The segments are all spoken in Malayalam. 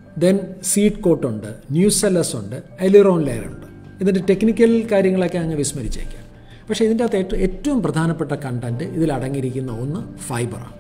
ദെൻ സീഡ് കോട്ടുണ്ട് ന്യൂസെല്ലസ് ഉണ്ട് എലിറോൺ ലെയർ ഉണ്ട് ഇതിൻ്റെ ടെക്നിക്കൽ കാര്യങ്ങളൊക്കെ അങ്ങ് വിസ്മരിച്ചേക്കാം പക്ഷേ ഇതിൻ്റെ അകത്ത് ഏറ്റവും ഏറ്റവും പ്രധാനപ്പെട്ട കണ്ടൻറ്റ് ഇതിൽ അടങ്ങിയിരിക്കുന്ന ഒന്ന് ഫൈബറാണ്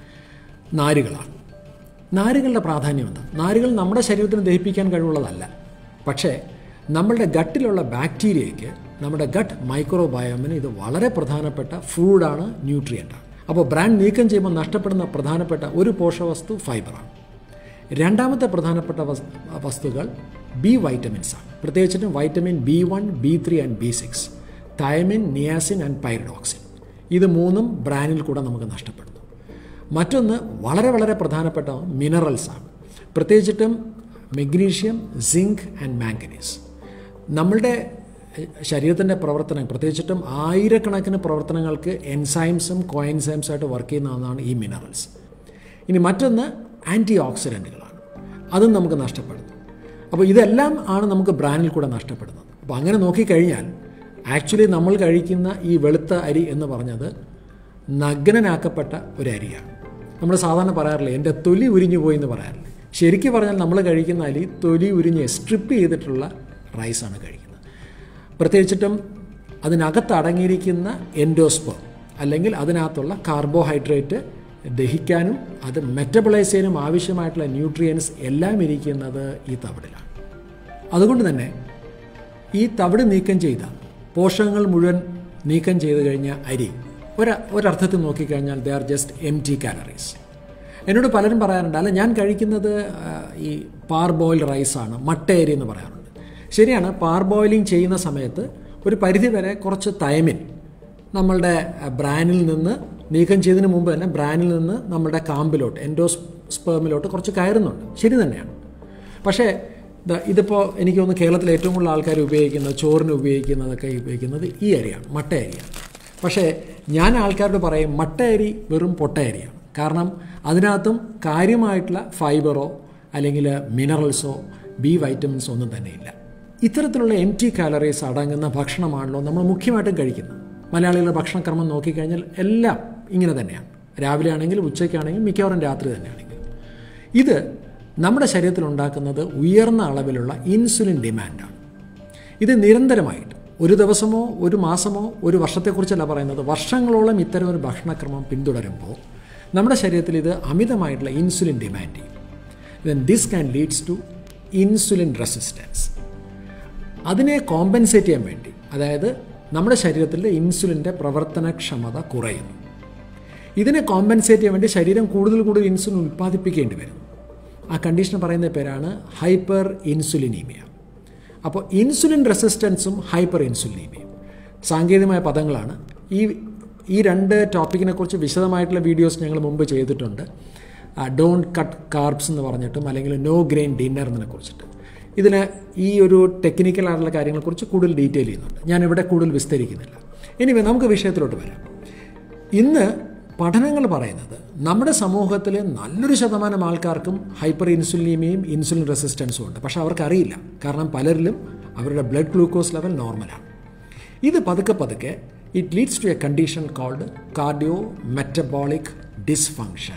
നാരുകളാണ് നാരുകളുടെ പ്രാധാന്യം എന്താ നാരുകൾ നമ്മുടെ ശരീരത്തിന് ദഹിപ്പിക്കാൻ കഴിവുള്ളതല്ല പക്ഷേ നമ്മളുടെ ഗട്ടിലുള്ള ബാക്ടീരിയയ്ക്ക് നമ്മുടെ ഗട്ട് മൈക്രോബയോമിന് ഇത് വളരെ പ്രധാനപ്പെട്ട ഫുഡാണ് ന്യൂട്രിയൻ്റാണ് അപ്പോൾ ബ്രാൻഡ് നീക്കം ചെയ്യുമ്പോൾ നഷ്ടപ്പെടുന്ന പ്രധാനപ്പെട്ട ഒരു പോഷകവസ്തു ഫൈബറാണ് രണ്ടാമത്തെ പ്രധാനപ്പെട്ട വസ്- വസ്തുക്കൾ ബി വൈറ്റമിൻസ് ആണ് പ്രത്യേകിച്ചിട്ടും vitamin B one B three and B six thiamine niacin and pyridoxine ഇത് മൂന്നും ബ്രാനിൽ കൂടെ നമുക്ക് നഷ്ടപ്പെടുന്നു മറ്റൊന്ന് വളരെ വളരെ പ്രധാനപ്പെട്ട മിനറൽസ് ആണ് പ്രത്യേകിച്ചിട്ടും മെഗ്നീഷ്യം സിങ്ക് ആൻഡ് മാംഗനീസ് നമ്മളുടെ ശരീരത്തിൻ്റെ പ്രവർത്തനം പ്രത്യേകിച്ചിട്ടും ആയിരക്കണക്കിന് പ്രവർത്തനങ്ങൾക്ക് എൻസൈംസും കോഎൻസൈംസും ആയിട്ട് വർക്ക് ചെയ്യുന്ന ഒന്നാണ് ഈ മിനറൽസ് ഇനി മറ്റൊന്ന് ആൻറ്റി ഓക്സിഡൻറ്റുകളാണ് അതും നമുക്ക് നഷ്ടപ്പെടുന്നു അപ്പോൾ ഇതെല്ലാം ആണ് നമുക്ക് ബ്രാനിൽ കൂടെ നഷ്ടപ്പെടുന്നത് അപ്പോൾ അങ്ങനെ നോക്കിക്കഴിഞ്ഞാൽ ആക്ച്വലി നമ്മൾ കഴിക്കുന്ന ഈ വെളുത്ത അരി എന്ന് പറഞ്ഞത് നഗ്നനാക്കപ്പെട്ട ഒരു അരിയാണ് നമ്മൾ സാധാരണ പറയാറില്ലേ എൻ്റെ തൊലി ഉരിഞ്ഞു പോയി എന്ന് പറയാറില്ലേ ശരിക്കും പറഞ്ഞാൽ നമ്മൾ കഴിക്കുന്ന അരി തൊലി ഉരിഞ്ഞ് സ്ട്രിപ്പ് ചെയ്തിട്ടുള്ള റൈസാണ് കഴിക്കുന്നത് പ്രത്യേകിച്ചിട്ടും അതിനകത്ത് അടങ്ങിയിരിക്കുന്ന എൻഡോസ്പർ അല്ലെങ്കിൽ അതിനകത്തുള്ള കാർബോഹൈഡ്രേറ്റ് ദഹിക്കാനും അത് മെറ്റബിളൈസ് ചെയ്യാനും ആവശ്യമായിട്ടുള്ള ന്യൂട്രിയൻസ് എല്ലാം ഇരിക്കുന്നത് ഈ തവിടിലാണ് അതുകൊണ്ട് തന്നെ ഈ തവിട് നീക്കം ചെയ്ത പോഷകങ്ങൾ മുഴുവൻ നീക്കം ചെയ്ത് കഴിഞ്ഞ അരി ഒരു ഒരർത്ഥത്തിൽ നോക്കിക്കഴിഞ്ഞാൽ they are just empty calories എന്നോട് പലരും പറയാറുണ്ട് അല്ല ഞാൻ കഴിക്കുന്നത് ആ, ഈ പാർ ബോയിൽ റൈസാണ് മട്ടയരി എന്ന് പറയാറുണ്ട് ശരിയാണ് പാർ ബോയിലിംഗ് ചെയ്യുന്ന സമയത്ത് ഒരു പരിധി വരെ കുറച്ച് തൈമിൻ നമ്മളുടെ ആ, ബ്രാനിൽ നിന്ന് നീക്കം ചെയ്തതിന് മുമ്പ് തന്നെ ബ്രാനിൽ നിന്ന് നമ്മുടെ കാമ്പിലോട്ട് എൻഡോസ് സ്പേമിലോട്ട് കുറച്ച് കയറുന്നുണ്ട് ശരി തന്നെയാണ് പക്ഷേ ദാ ഇതിപ്പോൾ എനിക്ക് തോന്നുന്നു കേരളത്തിൽ ഏറ്റവും കൂടുതൽ ആൾക്കാർ ഉപയോഗിക്കുന്നത് ചോറിന് ഉപയോഗിക്കുന്നതൊക്കെ ഉപയോഗിക്കുന്നത് ഈ അരിയാണ് മട്ട അരിയാണ് പക്ഷേ ഞാൻ ആൾക്കാരോട് പറയും മട്ട അരി വെറും പൊട്ട അരിയാണ് കാരണം അതിനകത്തും കാര്യമായിട്ടുള്ള ഫൈബറോ അല്ലെങ്കിൽ മിനറൽസോ ബി വൈറ്റമിൻസോ ഒന്നും തന്നെ ഇല്ല ഇത്തരത്തിലുള്ള എം ടി കാലറീസ് അടങ്ങുന്ന ഭക്ഷണമാണല്ലോ നമ്മൾ മുഖ്യമായിട്ടും കഴിക്കുന്നത് മലയാളികളുടെ ഭക്ഷണക്രമം നോക്കിക്കഴിഞ്ഞാൽ എല്ലാം ഇങ്ങനെ തന്നെയാണ് രാവിലെ ആണെങ്കിലും ഉച്ചയ്ക്കാണെങ്കിലും മിക്കവാറും രാത്രി തന്നെയാണെങ്കിലും ഇത് നമ്മുടെ ശരീരത്തിൽ ഉണ്ടാക്കുന്നത് ഉയർന്ന അളവിലുള്ള ഇൻസുലിൻ ഡിമാൻഡാണ് ഇത് നിരന്തരമായിട്ട് ഒരു ദിവസമോ ഒരു മാസമോ ഒരു വർഷത്തെക്കുറിച്ചല്ല പറയുന്നത് വർഷങ്ങളോളം ഇത്തരം ഒരു ഭക്ഷണക്രമം പിന്തുടരുമ്പോൾ നമ്മുടെ ശരീരത്തിൽ ഇത് അമിതമായിട്ടുള്ള ഇൻസുലിൻ ഡിമാൻഡ് ചെയ്യും then this can leads to insulin resistance അതിനെ കോമ്പൻസേറ്റ് ചെയ്യാൻ വേണ്ടി അതായത് നമ്മുടെ ശരീരത്തിലെ ഇൻസുലിൻ്റെ പ്രവർത്തനക്ഷമത കുറയുന്നു ഇതിനെ കോമ്പൻസേറ്റ് ചെയ്യാൻ വേണ്ടി ശരീരം കൂടുതൽ കൂടുതൽ ഇൻസുലിൻ ഉൽപ്പാദിപ്പിക്കേണ്ടി വരുന്നു ആ കണ്ടീഷൻ പറയുന്ന പേരാണ് ഹൈപ്പർ ഇൻസുലിനീമിയ അപ്പോൾ ഇൻസുലിൻ റെസിസ്റ്റൻസും ഹൈപ്പർ ഇൻസുലിനീമിയയും സാങ്കേതികമായ പദങ്ങളാണ് ഈ ഈ രണ്ട് ടോപ്പിക്കിനെ കുറിച്ച് വിശദമായിട്ടുള്ള വീഡിയോസ് ഞങ്ങൾ മുമ്പ് ചെയ്തിട്ടുണ്ട് ഡോണ്ട് കട്ട് കാർബ്സ് എന്ന് പറഞ്ഞിട്ടും അല്ലെങ്കിൽ നോ ഗ്രെയിൻ ഡിന്നർ എന്നതിനെ കുറിച്ചിട്ട് ഇതിന് ഈ ഒരു ടെക്നിക്കൽ ആയിട്ടുള്ള കാര്യങ്ങളെക്കുറിച്ച് കൂടുതൽ ഡീറ്റെയിൽ ചെയ്യുന്നുണ്ട് ഞാനിവിടെ കൂടുതൽ വിസ്തരിക്കുന്നില്ല ഇനി നമുക്ക് വിഷയത്തിലോട്ട് വരാം ഇന്ന് പഠനങ്ങൾ പറയുന്നത് നമ്മുടെ സമൂഹത്തിലെ നല്ലൊരു ശതമാനം ആൾക്കാർക്കും ഹൈപ്പർ ഇൻസുലിനീമിയയും ഇൻസുലിൻ റെസിസ്റ്റൻസും ഉണ്ട് പക്ഷെ അവർക്കറിയില്ല കാരണം പലരിലും അവരുടെ ബ്ലഡ് ഗ്ലൂക്കോസ് ലെവൽ നോർമലാണ് ഇത് പതുക്കെ പതുക്കെ it leads to a condition called cardio metabolic dysfunction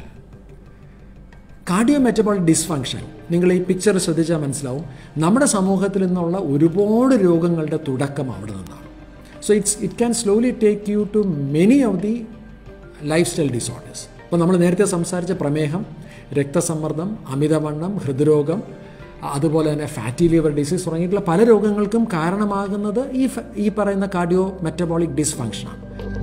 cardio metabolic dysfunction നിങ്ങൾ ഈ പിക്ചർ ശ്രദ്ധിച്ചാൽ മനസ്സിലാവും നമ്മുടെ സമൂഹത്തിൽ നിന്നുള്ള ഒരുപാട് രോഗങ്ങളുടെ തുടക്കം അവിടെ നിന്നാണ് so it's it can slowly take you to many of the lifestyle disorders ഇപ്പോൾ നമ്മൾ നേരത്തെ സംസാരിച്ച പ്രമേഹം രക്തസമ്മർദ്ദം അമിതവണ്ണം ഹൃദ്രോഗം അതുപോലെ തന്നെ ഫാറ്റി ലിവർ ഡിസീസ് തുടങ്ങിയിട്ടുള്ള പല രോഗങ്ങൾക്കും കാരണമാകുന്നത് ഈ ഫ- ഈ പറയുന്ന കാർഡിയോ മെറ്റബോളിക് ഡിസ്ഫങ്ഷനാണ്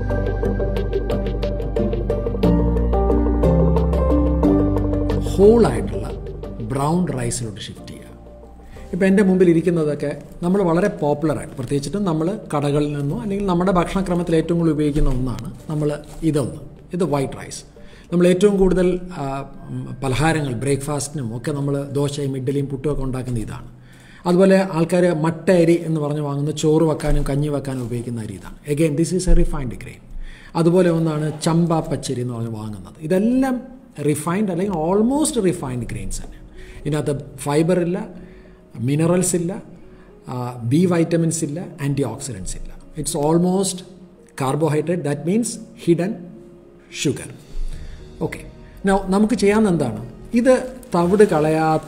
ഹോളായിട്ടുള്ള ബ്രൗൺ റൈസിലോട്ട് ഷിഫ്റ്റ് ചെയ്യുക ഇപ്പോൾ എൻ്റെ മുമ്പിൽ ഇരിക്കുന്നതൊക്കെ നമ്മൾ വളരെ പോപ്പുലറായിട്ട് പ്രത്യേകിച്ചിട്ടും നമ്മൾ കടകളിൽ നിന്നോ അല്ലെങ്കിൽ നമ്മുടെ ഭക്ഷണക്രമത്തിൽ ഏറ്റവും കൂടുതൽ ഉപയോഗിക്കുന്ന ഒന്നാണ് നമ്മൾ ഇതൊന്ന് ഇത് വൈറ്റ് റൈസ് നമ്മൾ ഏറ്റവും കൂടുതൽ ആ, ഉം, പലഹാരങ്ങൾ ബ്രേക്ക്ഫാസ്റ്റിനും ഒക്കെ നമ്മൾ ദോശയും ഇഡ്ഡലിയും പുട്ടും ഒക്കെ ഉണ്ടാക്കുന്ന ഇതാണ് അതുപോലെ ആൾക്കാർ മട്ട അരി എന്ന് പറഞ്ഞ് വാങ്ങുന്ന ചോറ് വെക്കാനും കഞ്ഞി വെക്കാനും ഉപയോഗിക്കുന്ന അരി ഇതാണ് again this is a refined grain അതുപോലെ ഒന്നാണ് ചമ്പ പച്ചരി എന്ന് പറഞ്ഞ് വാങ്ങുന്നത് ഇതെല്ലാം റിഫൈൻഡ് അല്ലെങ്കിൽ ഓൾമോസ്റ്റ് റിഫൈൻഡ് ഗ്രെയിൻസ് തന്നെ ഇതിനകത്ത് ഫൈബർ ഇല്ല മിനറൽസ് ഇല്ല ബി വൈറ്റമിൻസ് ഇല്ല ആൻറ്റി ഓക്സിഡൻസ് ഇല്ല it's almost carbohydrate that means hidden sugar okay നമുക്ക് ചെയ്യാവുന്ന എന്താണ് ഇത് തവിട് കളയാത്ത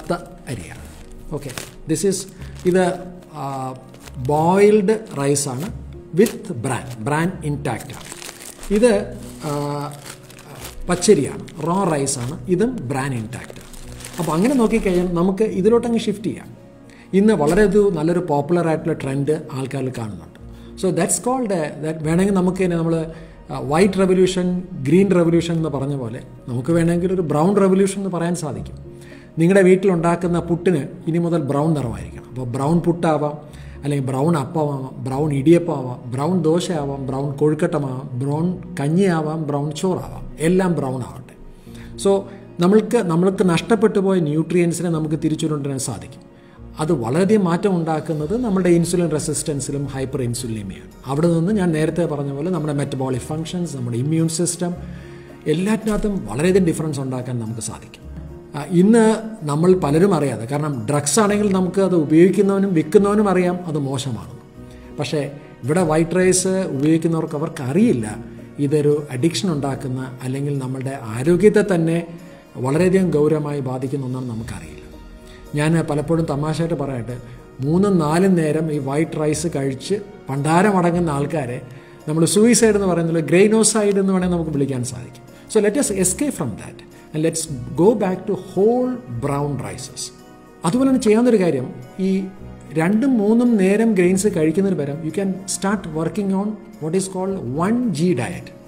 അരിയാണ് ഓക്കെ ദിസ് ഈസ് ഇത് ബോയിൽഡ് റൈസാണ് വിത്ത് ബ്രാൻ ബ്രാൻ ഇൻടാക്റ്റാണ് ഇത് ആ, പച്ചരിയാണ് റോ റൈസാണ് ഇതും ബ്രാൻ ഇൻടാക്റ്റ് അപ്പോൾ അങ്ങനെ നോക്കിക്കഴിഞ്ഞാൽ നമുക്ക് ഇതിലോട്ടങ്ങ് ഷിഫ്റ്റ് ചെയ്യാം ഇന്ന് വളരെ ഒരു നല്ലൊരു പോപ്പുലർ ആയിട്ടുള്ള ട്രെൻഡ് ആൾക്കാരിൽ കാണുന്നുണ്ട് സോ ദാറ്റ്സ് കോൾഡ് ദാറ്റ് വേണമെങ്കിൽ നമുക്ക് തന്നെ നമ്മൾ വൈറ്റ് റെവല്യൂഷൻ ഗ്രീൻ റെവല്യൂഷൻ എന്ന് പറഞ്ഞ പോലെ നമുക്ക് വേണമെങ്കിൽ ഒരു ബ്രൗൺ റെവല്യൂഷൻ എന്ന് പറയാൻ സാധിക്കും നിങ്ങളുടെ വീട്ടിലുണ്ടാക്കുന്ന പുട്ടിന് ഇനി മുതൽ ബ്രൗൺ നിറമായിരിക്കണം അപ്പോൾ ബ്രൗൺ പുട്ടാവാം അല്ലെങ്കിൽ ബ്രൗൺ അപ്പമാവാം ബ്രൗൺ ഇടിയപ്പമാവാം ബ്രൗൺ ദോശയാവാം ബ്രൗൺ കൊഴുക്കട്ടമാവാം ബ്രൗൺ കഞ്ഞിയാവാം ബ്രൗൺ ചോറാവാം എല്ലാം ബ്രൗൺ ആവട്ടെ സോ നമ്മൾക്ക് നമ്മൾക്ക് നഷ്ടപ്പെട്ടു പോയ ന്യൂട്രിയൻസിനെ നമുക്ക് തിരിച്ചു കൊണ്ടുവരാൻ സാധിക്കും അത് വളരെയധികം മാറ്റം ഉണ്ടാക്കുന്നത് നമ്മുടെ ഇൻസുലിൻ റെസിസ്റ്റൻസിലും ഹൈപ്പർ ഇൻസുലിനിമയാണ് അവിടെ നിന്ന് ഞാൻ നേരത്തെ പറഞ്ഞ പോലെ നമ്മുടെ മെറ്റബോളിക് ഫങ്ഷൻസ് നമ്മുടെ ഇമ്മ്യൂൺ സിസ്റ്റം എല്ലാറ്റിനകത്തും വളരെയധികം ഡിഫറൻസ് ഉണ്ടാക്കാൻ നമുക്ക് സാധിക്കും ആ, ഇന്ന് നമ്മൾ പലരും അറിയാതെ കാരണം ഡ്രഗ്സ് ആണെങ്കിൽ നമുക്ക് അത് ഉപയോഗിക്കുന്നവനും വിൽക്കുന്നവനും അറിയാം അത് മോശമാണ് പക്ഷേ ഇവിടെ വൈറ്റ് റൈസ് ഉപയോഗിക്കുന്നവർക്ക് അവർക്ക് അറിയില്ല ഇതൊരു അഡിക്ഷൻ ഉണ്ടാക്കുന്ന അല്ലെങ്കിൽ നമ്മളുടെ ആരോഗ്യത്തെ തന്നെ വളരെയധികം ഗൗരവമായി ബാധിക്കുന്ന ഒന്നാണ് നമുക്കറിയില്ല ഞാൻ പലപ്പോഴും തമാശയായിട്ട് പറയട്ടെ മൂന്നും നാലും നേരം ഈ വൈറ്റ് റൈസ് കഴിച്ച് പണ്ടാരമടങ്ങുന്ന ആൾക്കാരെ നമ്മൾ സൂയിസൈഡ് എന്ന് പറയുന്നത് ഗ്രെയിനോസൈഡ് എന്ന് വേണമെങ്കിൽ നമുക്ക് വിളിക്കാൻ സാധിക്കും so let's escape from that and let's go back to whole brown rices അതുപോലെ തന്നെ ചെയ്യാവുന്നൊരു കാര്യം ഈ രണ്ടും മൂന്നും നേരം ഗ്രെയിൻസ് കഴിക്കുന്നതിന് പകരം you can start working on what is called one G diet